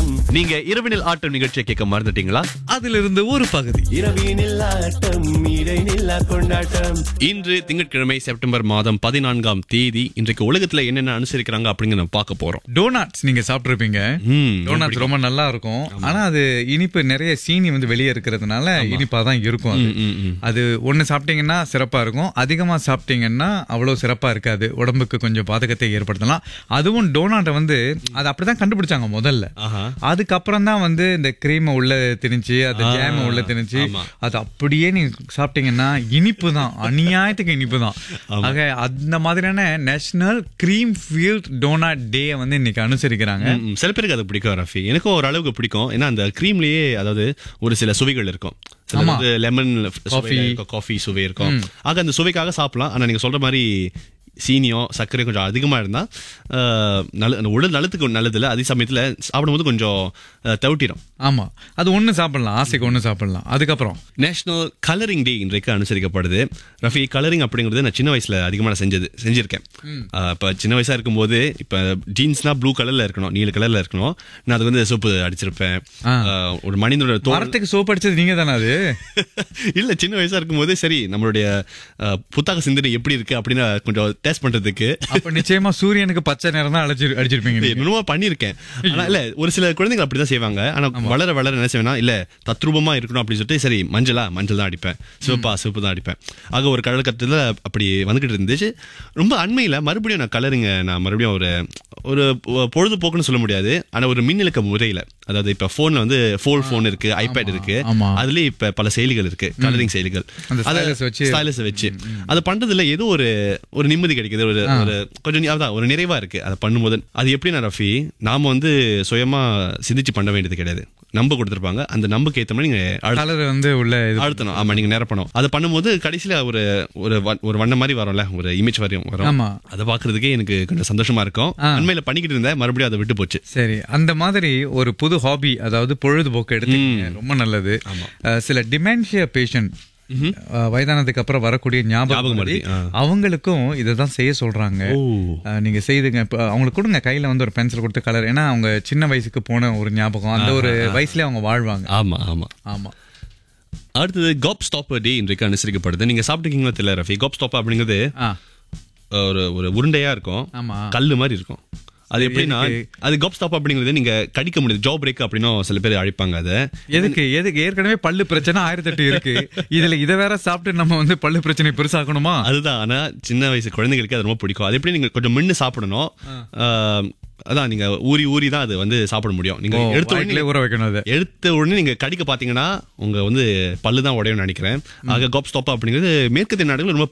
ஆட்டம் நீங்க இரவினில் ஆட்டம் நிகழ்ச்சியை கேட்க மறந்துட்டீங்களா அதிலிருந்து ஒரு பகுதி இரவினில் ஆட்டம் இடைநில்லா கொண்டாட்டம் இன்று திங்கட்கிழமை செப்டம்பர் மாதம் பதினான்காம் தேதி இன்றைக்கு உலகத்துல என்னென்ன அனுசரிக்கிறாங்க அப்படிங்கறத நம்ம பார்க்க போறோம் டோனாட்ஸ் நீங்க சாப்பிட்டிருப்பீங்க ம், டோனாட்ஸ் ரொம்ப நல்லா இருக்கும் ஆனா அது இனிப்பு நிறைய சீனி வந்து வெளியே இருக்கிறதுனால இனிப்பா தான் இருக்கும் அது ம், ம். அது ஒண்ணு சாப்பிட்டீங்கன்னா சிறப்பா இருக்கும் அதிகமா சாப்பிட்டீங்கன்னா அவ்வளவு சிறப்பா இருக்காது உடம்புக்கு கொஞ்சம் பாதகத்தை ஏற்படுத்தலாம் அதுவும் டோனாட்டை வந்து அது அப்படிதான் கண்டுபிடிச்சாங்க முதல்ல ஆஹா அதுக்கப்புறம் தான் வந்து இந்த கிரீமை உள்ள திணிச்சு அது ஜாம உள்ள திணிச்சு ஆமா. அது அப்படியே நீங்க சாப்பிட்டீங்கன்னா இனிப்பு தான் அநியாயத்துக்கு இனிப்பு தான் ஆக அந்த மாதிரியான national cream filled donut day வந்து இன்னைக்கு அனுசரிக்கிறாங்க ம், ம். சில பேருக்கு அது பிடிக்கும் ரஃபி எனக்கும் ஒரு அளவுக்கு பிடிக்கும் ஏன்னா அந்த கிரீம்லயே அதாவது ஒரு சில சுவைகள் இருக்கும் சில ஆமா. வந்து லெமன் Coffee. காஃபி சுவை இருக்கும் ஆக அந்த சுவைக்காக சாப்பிடலாம் ஆனா நீங்க சொல்ற மாதிரி சீனியோ சர்க்கரையும் கொஞ்சம் அதிகமா இருந்தா அஹ், நல்ல அந்த உடல் நலத்துக்கு நல்லது இல்லை அதே சமயத்துல சாப்பிடும்போது கொஞ்சம் அஹ், தவிட்டிடும் ஆமா அது ஒண்ணு சாப்பிடலாம் ஆசைக்கு ஒண்ணு சாப்பிடலாம் அதுக்கப்புறம் நேஷனல் கலரிங் டே இன்றைக்கு அனுசரிக்கப்படுது ரஃபி கலரிங் அப்படிங்கிறது நான் சின்ன வயசுல அதிகமாக நான் செஞ்சது செஞ்சிருக்கேன் ஆஹ் இப்ப சின்ன வயசா இருக்கும்போது இப்ப ஜீன்ஸ்னா ப்ளூ கலர்ல இருக்கணும் நீல கலர்ல இருக்கணும் நான் அது வந்து சோப்பு அடிச்சிருப்பேன் ஆஹ் ஒரு மனிதனோட தோல் மரத்துக்கு சோப் அடிச்சது நீங்க தானே அது இல்ல சின்ன வயசா இருக்கும்போது சரி நம்மளுடைய ஆஹ், புத்தக சிந்தனை எப்படி இருக்கு அப்படின்னு கொஞ்சம் டேஸ்ட் பண்றதுக்கு அப்ப நிச்சயமா சூரியனுக்கு பச்சை நேரம் தான் அடிச்சு அடிச்சிருப்பீங்க நீங்க. என்னமோ பண்ணிருக்கேன் ஆனா இல்ல ஒரு சில குழந்தைங்க அப்படிதான் செய்வாங்க ஆனா வளர வளர என்ன செய்வேன்னா இல்ல தத்ரூபமா இருக்கணும் அப்படின்னு சொல்லிட்டு சரி மஞ்சளா மஞ்சள் தான் அடிப்பேன் சிவப்பா சிவப்பு தான் அடிப்பேன் ஆக ஒரு கடல் கட்டத்துல அப்படி வந்துகிட்டு இருந்துச்சு ரொம்ப அண்மையில மறுபடியும் நான் கலருங்க நான் மறுபடியும் ஒரு ஒரு பொ- பொழுதுபோக்குன்னு சொல்ல முடியாது ஆனா ஒரு மின்னிலக்க முறையில அதாவது இப்ப போன்ல வந்து ஃபோல் போன் இருக்கு ஐபேட் இருக்கு ஆமா. அதுலயே இப்ப பல செயலிகள் இருக்கு கலரிங் செயலிகள் அந்த அத- stylus வச்சு- stylus வச்சு அது பண்றதுல ஏதோ ஒரு ஒரு நிம்மதி கிடைக்குது ஒரு ஒரு கொஞ்சம் நி- அதான் ஒரு நிறைவா இருக்கு அதை பண்ணும்போது அது எப்படின்னா ரஃபி நாம வந்து சுயமா சிந்திச்சு பண்ண வேண்டியது கிடையாது நம்ப கொடுத்துருப்பாங்க அந்த நம்புக்கு ஏத்த மாதிரி நீங்க அழு- கலர் வந்து உள்ள இது அழுத்தணும் ஆமா நீங்க நிரப்பணும் அதை பண்ணும்போது கடைசியில ஒரு ஒரு வ- ஒரு வண்ண மாதிரி வரும்ல ஒரு இமேஜ் வரையும் வரும் ஆமா. அதை பாக்குறதுக்கே எனக்கு கொஞ்சம் சந்தோஷமா இருக்கும் உண்மையில பண்ணிக்கிட்டு இருந்தேன் மறுபடியும் அதை விட்டு போச்சு சரி அந்த மாதிரி ஒரு புது ஹாபி அதாவது பொழுதுபோக்கு எடுத்துக்கீங்க ரொம்ப நல்லது அஹ், சில டிமென்ஷியா பேஷண்ட் வயதானதுக்கு அப்புறம் வரக்கூடிய ஞாபகம் ஞாபகம் மறதி, மறதி, ஆ. அவங்களுக்கும் இததான் செய்ய சொல்றாங்க ஓ. அஹ், நீங்க செய்துங்க இப்ப அவங்களுக்கு கொடுங்க கையில வந்து ஒரு பென்சில் கொடுத்து கலர் ஏன்னா அவங்க சின்ன வயசுக்கு போன ஒரு ஞாபகம் அந்த ஒரு வயசுலயே அவங்க வாழ்வாங்க ஆமா ஆமா ஆமா அடுத்தது காப் ஸ்டாப்பர் டே இன்றைக்கு அனுசரிக்கப்படுது நீங்க சாப்பிட்டுருக்கீங்களா தெரியல ரஃபி காப் ஸ்டாப்பர் அப்படிங்கிறது ஆ ஒரு ஒரு உருண்டையா இருக்கும் ஆமா கல்லு மாதிரி இருக்கும் அது எப்படின்னா அது கப் ஸ்டாப் அப்படிங்கிறது நீங்க கடிக்க முடியாது ஜாப் பிரேக் அப்படின்னும் சில பேர் அழைப்பாங்க அதை எதுக்கு எதுக்கு ஏற்கனவே பல்லு பிரச்சனை ஆயிரத்தி எட்டு இருக்கு இதுல இத வேற சாப்பிட்டு நம்ம வந்து பல்லு பிரச்சனை பெருசாக்கணுமா அதுதான் ஆனா சின்ன வயசு குழந்தைங்களுக்கு அது ரொம்ப பிடிக்கும் அது எப்படி நீங்க கொஞ்சம் மின்னு சாப்பிடணும் ஆஹ், அதான் நீங்க ஊறி ஊறி தான் அது வந்து சாப்பிட முடியும் நீங்க எடுத்த உடனே வாய்க்குள்ளே ஊற வைக்கணும் அதை எடுத்த உடனே நீங்க கடிக்க பாத்தீங்கன்னா உங்க வந்து பல்லு தான் உடையும் நினைக்கிறேன் ஆக காப் ஸ்டாப் அப்படிங்கிறது மேற்கத்திய நாடுகள் ரொம்ப